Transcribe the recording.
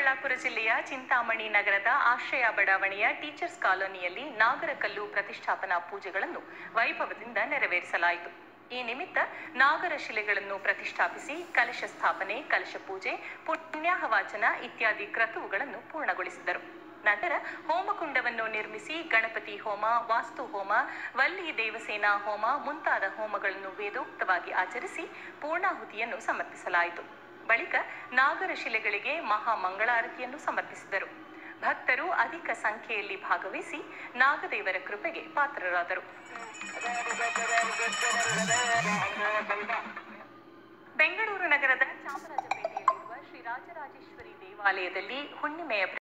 ಚಿಕ್ಕಬಳ್ಳಾಪುರ ಜಿಲ್ಲೆಯ ಚಿಂತಾಮಣಿ ನಗರದ ಆಶ್ರಯ ಬಡಾವಣೆಯ ಟೀಚರ್ಸ್ ಕಾಲೋನಿಯಲ್ಲಿ ನಾಗರಕಲ್ಲು ಪ್ರತಿಷ್ಠಾಪನಾ ಪೂಜೆಗಳನ್ನು ವೈಭವದಿಂದ ನೆರವೇರಿಸಲಾಯಿತು ಈ ನಿಮಿತ್ತ ನಾಗರ ಶಿಲೆಗಳನ್ನು ಪ್ರತಿಷ್ಠಾಪಿಸಿ ಕಲಶ ಸ್ಥಾಪನೆ ಕಲಶ ಪೂಜೆ ಪುಣ್ಯಾಹವಾಚನ ಇತ್ಯಾದಿ ಕ್ರತುವುಗಳನ್ನು ಪೂರ್ಣಗೊಳಿಸಿದರು ನಂತರ ಹೋಮಕುಂಡವನ್ನು ನಿರ್ಮಿಸಿ ಗಣಪತಿ ಹೋಮ ವಾಸ್ತು ಹೋಮ ವಲ್ಲಿ ದೇವಸೇನಾ ಹೋಮ ಮುಂತಾದ ಹೋಮಗಳನ್ನು ವೇದೋಕ್ತವಾಗಿ ಆಚರಿಸಿ ಪೂರ್ಣಾಹುತಿಯನ್ನು ಸಮರ್ಪಿಸಲಾಯಿತು ಬಳಿಕ ನಾಗರ ಶಿಲೆಗಳಿಗೆ ಮಹಾ ಮಂಗಳಾರತಿಯನ್ನು ಸಮರ್ಪಿಸಿದರು ಭಕ್ತರು ಅಧಿಕ ಸಂಖ್ಯೆಯಲ್ಲಿ ಭಾಗವಹಿಸಿ ನಾಗದೇವರ ಕೃಪೆಗೆ ಪಾತ್ರರಾದರು ಬೆಂಗಳೂರು ನಗರದ ಚಾಮರಾಜಪೇಟೆಯಲ್ಲಿರುವ ಶ್ರೀ ರಾಜರಾಜೇಶ್ವರಿ ದೇವಾಲಯದಲ್ಲಿ ಹುಣ್ಣಿಮೆಯ